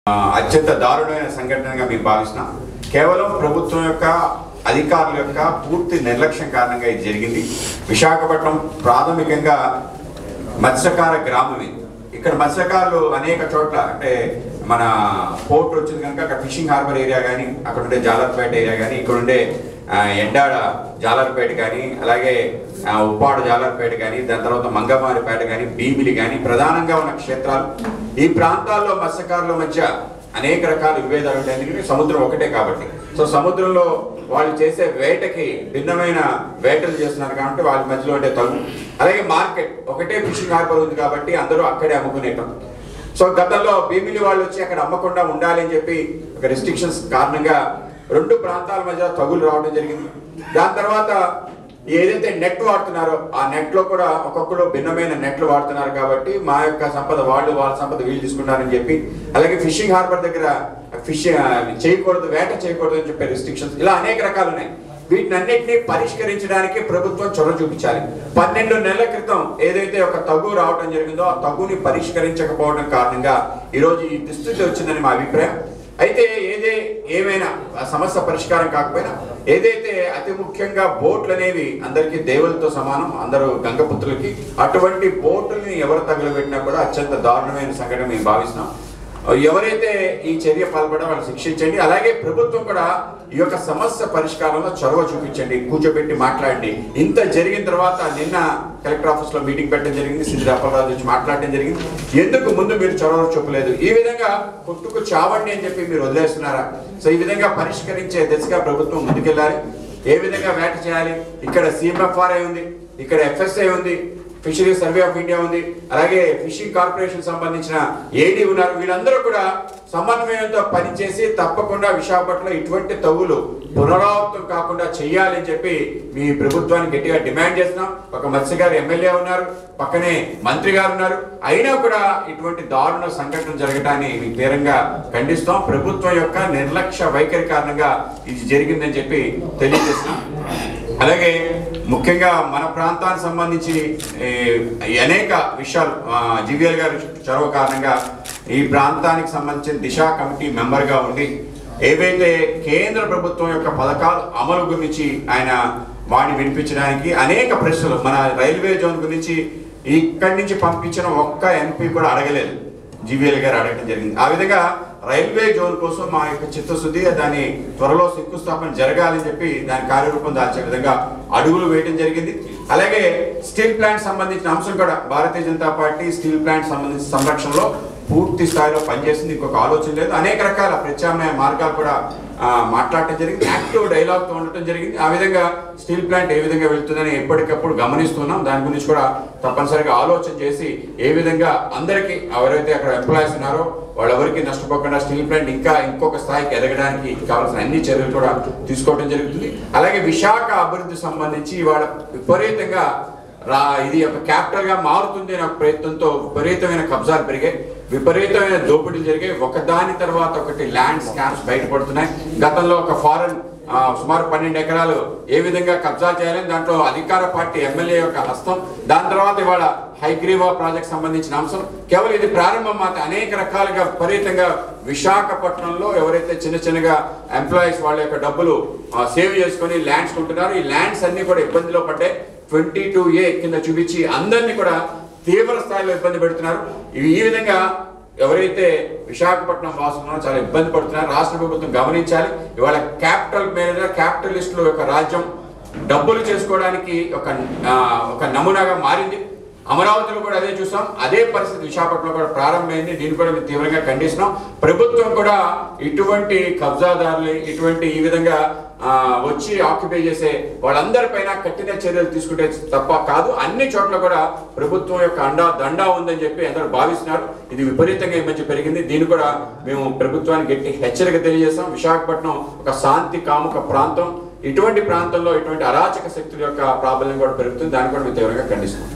ఆ, అత్యంత దారుణమైన సంఘటనగా మేము భావిస్తున్నాం కేవలం ప్రభుత్వం యొక్క అధికారుల యొక్క పూర్తి నిర్లక్ష్యం కారణంగా ఇది జరిగింది విశాఖపట్నం ప్రాథమికంగా మత్స్యకార గ్రామం ఇది ఇక్కడ మత్స్యకారులు అనేక చోట్ల అంటే మన పోర్ట్ వచ్చింది కనుక అక్కడ ఫిషింగ్ హార్బర్ ఏరియా కానీ అక్కడ ఉండే జాలర్పేట ఏరియా కానీ ఇక్కడ ఉండే ఆ, ఎండాడ జాలర్పేట కానీ అలాగే ఆ, ఉప్పాడు జాలర్పేట కానీ దాని తర్వాత మంగమారిపేట కానీ భీమిలి కానీ ప్రధానంగా ఉన్న క్షేత్రాలు ఈ ప్రాంతాల్లో మత్స్యకారుల మధ్య అనేక రకాల విభేదాలు ఉంటాయి ఎందుకంటే సముద్రం ఒకటే కాబట్టి సో సముద్రంలో వాళ్ళు చేసే వేటకి భిన్నమైన వేటలు చేస్తున్నారు కాబట్టి వాళ్ళ మధ్యలో ఉండే తగు అలాగే మార్కెట్ ఒకటే ఫిషింగ్ హార్బర్ ఉంది కాబట్టి అందరూ అక్కడే అమ్ముకునేటం సో గతంలో భీమిలి వాళ్ళు వచ్చి అక్కడ అమ్మకుండా ఉండాలి అని చెప్పి ఒక రెస్ట్రిక్షన్స్ కారణంగా రెండు ప్రాంతాల మధ్య తగులు రావడం జరిగింది దాని తర్వాత ఏదైతే నెట్ వాడుతున్నారో ఆ నెట్ లో కూడా ఒక్కొక్కరు భిన్నమైన నెట్లు వాడుతున్నారు కాబట్టి మా యొక్క సంపద వాళ్ళు వాళ్ళ సంపద వీళ్ళు తీసుకున్నారని చెప్పి అలాగే ఫిషింగ్ హార్బర్ దగ్గర ఫిష్ చేయకూడదు వేట చేయకూడదు అని చెప్పే రిస్ట్రిక్షన్స్ ఇలా అనేక రకాలు ఉన్నాయి వీటినన్నింటినీ పరిష్కరించడానికి ప్రభుత్వం చొరవ చూపించాలి పన్నెండు నెలల క్రితం ఏదైతే ఒక తగు రావడం జరిగిందో ఆ తగుని పరిష్కరించకపోవడం కారణంగా ఈరోజు ఈ దుస్థితి వచ్చిందని మా అభిప్రాయం అయితే ఏదే ఏమైనా ఆ సమస్య పరిష్కారం కాకపోయినా ఏదైతే అతి ముఖ్యంగా బోట్లు అనేవి అందరికీ దేవులతో సమానం అందరూ గంగపుత్రులకి అటువంటి బోట్లని ఎవరు తగలబెట్టినా కూడా అత్యంత దారుణమైన సంఘటన మేము భావిస్తున్నాం ఎవరైతే ఈ చర్య పాల్పడా వాళ్ళు శిక్షించండి అలాగే ప్రభుత్వం కూడా ఈ యొక్క సమస్య పరిష్కారంలో చొరవ చూపించండి కూర్చోబెట్టి మాట్లాడండి ఇంత జరిగిన తర్వాత నిన్న కలెక్టర్ ఆఫీస్ లో మీటింగ్ పెట్టడం జరిగింది సిద్ధి అప్పలరాజు వచ్చి మాట్లాడడం జరిగింది ఎందుకు ముందు మీరు చొరవ చూపలేదు ఈ విధంగా కొట్టుకు చావండి అని చెప్పి మీరు వదిలేస్తున్నారా సో ఈ విధంగా పరిష్కరించే దిశగా ప్రభుత్వం ముందుకెళ్ళాలి ఏ విధంగా వేట చేయాలి ఇక్కడ సిఎంఎఫ్ఆర్ఐ ఉంది ఇక్కడ ఎఫ్ఎస్ఐ ఉంది ఫిషరీ సర్వే ఆఫ్ ఇండియా ఉంది అలాగే ఫిషింగ్ కార్పొరేషన్ సంబంధించిన ఏడీ ఉన్నారు వీళ్ళందరూ కూడా సమన్వయంతో పనిచేసి తప్పకుండా విశాఖపట్నంలో ఇటువంటి తగులు పునరావృతం కాకుండా చేయాలని చెప్పి మీ ప్రభుత్వాన్ని గట్టిగా డిమాండ్ చేస్తున్నాం ఒక మత్స్యగారు ఎమ్మెల్యే ఉన్నారు పక్కనే మంత్రి గారు ఉన్నారు అయినా కూడా ఇటువంటి దారుణ సంఘటన జరగటాన్ని మీ తీవ్రంగా ఖండిస్తాం ప్రభుత్వం యొక్క నిర్లక్ష్య వైఖరి కారణంగా ఇది జరిగిందని చెప్పి తెలియజేస్తున్నాం అలాగే ముఖ్యంగా మన ప్రాంతానికి సంబంధించి ఏ, అనేక విషయాలు ఆ, జివిఎల్ గారి చొరవ కారణంగా ఈ ప్రాంతానికి సంబంధించిన దిశ కమిటీ మెంబర్గా ఉండి ఏవైతే కేంద్ర ప్రభుత్వం యొక్క పథకాలు అమలు గురించి ఆయన వాడిని వినిపించడానికి అనేక ప్రశ్నలు మన రైల్వే జోన్ గురించి ఇక్కడి నుంచి పంపించిన ఒక్క ఎంపీ కూడా అడగలేదు జివిఎల్ గారు అడగడం జరిగింది ఆ విధంగా రైల్వే జోన్ కోసం మా యొక్క చిత్తశుద్ధి దాని త్వరలో శంకుస్థాపన జరగాలని చెప్పి దాని కార్యరూపం దాల్చే విధంగా అడుగులు వేయడం జరిగింది అలాగే స్టీల్ ప్లాంట్ సంబంధించిన అంశం కూడా Bharatiya Janata party steel plant సంబంధించిన సంరక్షణలో పూర్తి స్థాయిలో పనిచేసింది ఇంకొక ఆలోచన లేదు అనేక రకాల ప్రత్యామ్నాయ మార్గాలు కూడా ఆ, మాట్లాడటం జరిగింది యాక్టివ్ డైలాగ్ తో ఉండటం జరిగింది ఆ విధంగా స్టీల్ ప్లాంట్ ఏ విధంగా వెళ్తుందని ఎప్పటికప్పుడు గమనిస్తున్నాం దాని గురించి కూడా తప్పనిసరిగా ఆలోచన చేసి ఏ విధంగా అందరికీ ఎవరైతే అక్కడ ఎంప్లాయీస్ ఉన్నారో వాళ్ళెవరికి నష్టపోకుండా స్టీల్ ప్లాంట్ ఇంకా ఇంకొక స్థాయికి ఎదగడానికి కావాల్సిన అన్ని చర్యలు కూడా తీసుకోవడం జరుగుతుంది అలాగే విశాఖ అభివృద్ధి సంబంధించి ఇవాళ విపరీతంగా రా ఇది ఒక క్యాపిటల్ గా మారుతుంది అనే ఒక ప్రయత్నంతో విపరీతమైన కబ్జాలు పెరిగాయి విపరీతమైన దోపిడీలు జరిగాయి ఒకదాని తర్వాత ఒకటి ల్యాండ్ స్కామ్స్ బయటపడుతున్నాయి గతంలో ఒక ఫారెన్ సుమారు పన్నెండు ఎకరాలు ఏ విధంగా కబ్జా చేయాలని దాంట్లో అధికార పార్టీ ఎమ్మెల్యే యొక్క హస్తం దాని తర్వాత ఇవాళ హైగ్రీవా ప్రాజెక్ట్ సంబంధించిన అంశం కేవలం ఇది ప్రారంభం మాత్రం అనేక రకాలుగా విపరీతంగా విశాఖపట్నంలో ఎవరైతే చిన్న చిన్నగా ఎంప్లాయీస్ వాళ్ళ యొక్క డబ్బులు సేవ్ చేసుకొని ల్యాండ్స్ కొంటున్నారు ఈ ల్యాండ్స్ అన్ని కూడా ఇబ్బందిలో పడ్డాయి ట్వంటీ టూ ఏ కింద చూపించి అందరినీ కూడా తీవ్ర స్థాయిలో ఇబ్బంది పెడుతున్నారు ఇవి ఈ విధంగా ఎవరైతే విశాఖపట్నం వాసులున్నారో చాలా ఇబ్బంది పడుతున్నారు రాష్ట్ర ప్రభుత్వం గమనించాలి ఇవాళ క్యాపిటల్ మేనేజర్ క్యాపిటలిస్టుల యొక్క రాజ్యం డబ్బులు చేసుకోవడానికి ఒక ఆ, ఒక నమూనాగా మారింది అమరావతిలో కూడా అదే చూసాం అదే పరిస్థితి విశాఖపట్నంలో కూడా ప్రారంభమైంది దీన్ని కూడా మేము తీవ్రంగా ఖండిస్తున్నాం ప్రభుత్వం కూడా ఇటువంటి కబ్జాదారులు ఇటువంటి ఈ విధంగా ఆ, వచ్చి ఆక్యుపై చేసే వాళ్ళందరిపైన కఠిన చర్యలు తీసుకుంటే తప్ప కాదు అన్ని చోట్ల కూడా ప్రభుత్వం యొక్క అండా దండా ఉందని చెప్పి అందరూ భావిస్తున్నారు ఇది విపరీతంగా ఈ మధ్య పెరిగింది దీన్ని కూడా మేము ప్రభుత్వానికి గట్టి హెచ్చరిక తెలియజేస్తాం విశాఖపట్నం ఒక శాంతి కాముక ప్రాంతం ఇటువంటి ప్రాంతంలో ఇటువంటి అరాచక శక్తుల యొక్క ప్రాబల్యం కూడా పెరుగుతుంది దాన్ని కూడా మేము తీవ్రంగా ఖండిస్తున్నాం